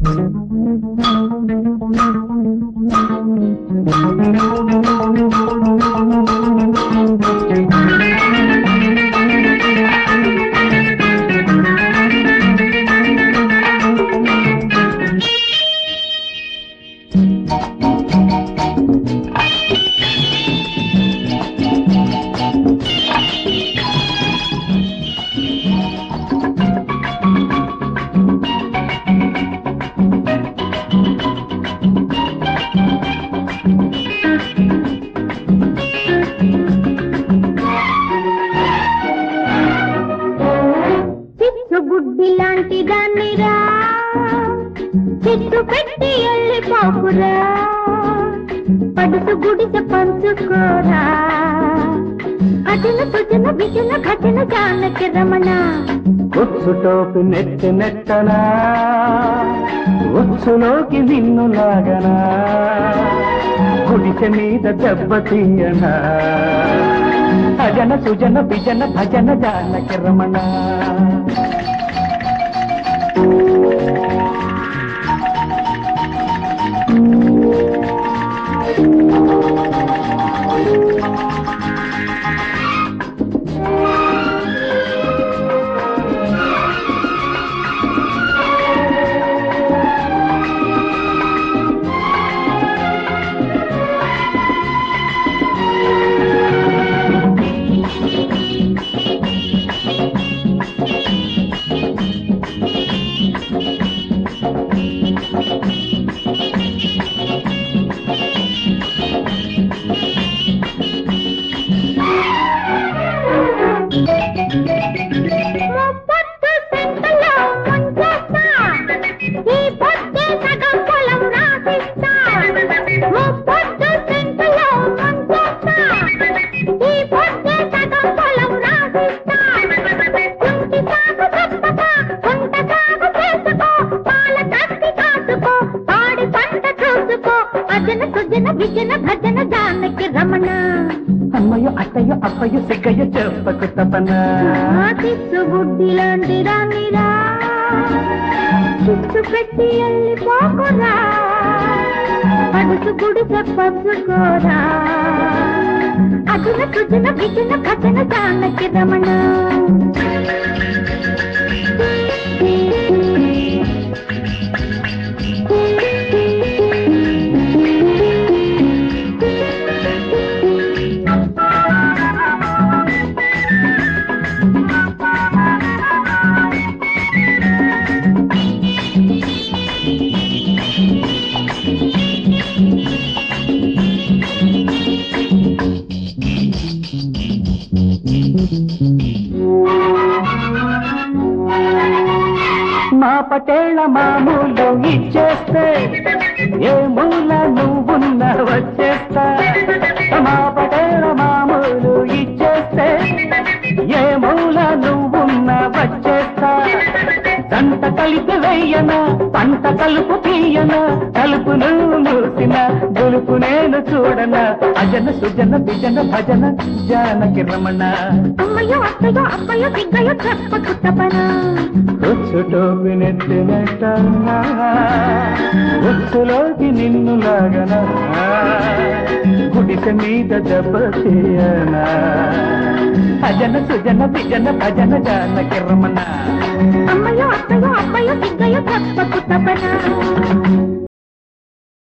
చిచ్చు బుడ్డి లాంటి దాన్నిరా చిచ్చు పెట్టి వెళ్ళిపోకురా పడుసు గుడిసె పంచుకోరా అజన సుజన విజన భజన జానకి రమణ ఉచ్చు టోపి నెట్టి నెట్టనా ఉచ్చులోకి నిన్ను లాగనా గుడిసె మీద దెబ్బ తీయనా అజన సుజన విజన భజన జానకి రమణ ముప్పొద్దు సెంటలో ముంచేస్తా ఈ పొద్దే సగం పొలం రాసిస్తా ముప్పొద్దు సెంటలో ముంచేస్తా ఈ పొద్దే సగం పొలం రాసిస్తా కుంటి సాగు తప్పక కుంట సాగు చేసుకో పాల కత్తి కాసుకో పాడి పంట చూసుకో అజన సుజన విజన భజన జానకి రమణ అమ్మయ్య అత్తయ్య అప్పయ్య సిగ్గయ్య చెప్పకు తపనా చిచ్చు బుడ్డి లాంటి రానిరా చిచ్చు పెట్టి వెళ్ళిపోకురా పడుసు గుడిసె పచ్చుకోరా అజన సుజన విజన భజన జానకి రమణ మా పటేళ్ళ మామూలు ఇచ్చేస్తే ఏ మూల నువ్వున్న వచ్చేస్తా మా పటేళ్ళ మామూలు ఇచ్చేస్తే ఏ మూల నువ్వున్న వచ్చేస్తా సంత కలిపి వెయ్యన పంట కలుపు తీయన కలుపు నువ్వు మూసిన గొలుపు నేను చూడన అజన సుజన విజన భజన జానకి రమణ అమ్మయ్యో అత్తయ్యో అబ్బయ్యో దిగ్గయ్యో చెప్పకు తపనా ఉచ్చు టోపి నెట్టి నెట్టనా ఉచ్చులోకి నిన్ను లాగనా గుడిసె మీద దెబ్బ చేయనా అజన సుజన విజన భజన జానకి రమణ అమ్మయ్యో అత్తయ్యో అబ్బయ్యో దిగ్గయ్యో చెప్పకు తపనా